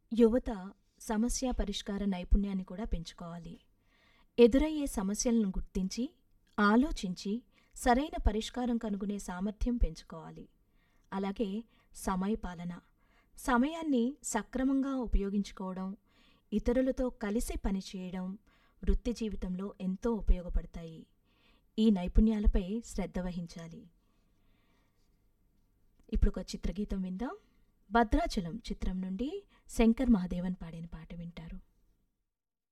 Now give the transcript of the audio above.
యువత సమస్య పరిష్కార నైపుణ్యాన్ని కూడా పెంచుకోవాలి ఎదురయ్యే సమస్యలను గుర్తించి ఆలోచించి సరైన పరిష్కారం కనుగొనే సామర్థ్యం పెంచుకోవాలి అలాగే సమయపాలన సమయాన్ని సక్రమంగా ఉపయోగించుకోవడం ఇతరులతో కలిసి పనిచేయడం వృత్తి జీవితంలో ఎంతో ఉపయోగపడతాయి ఈ నైపుణ్యాలపై శ్రద్ధ వహించాలి ఇప్పుడు ఒక చిత్రగీతం విందాం భద్రాచలం చిత్రం నుండి శంకర్ మహాదేవన్ పాడిన పాట వింటారు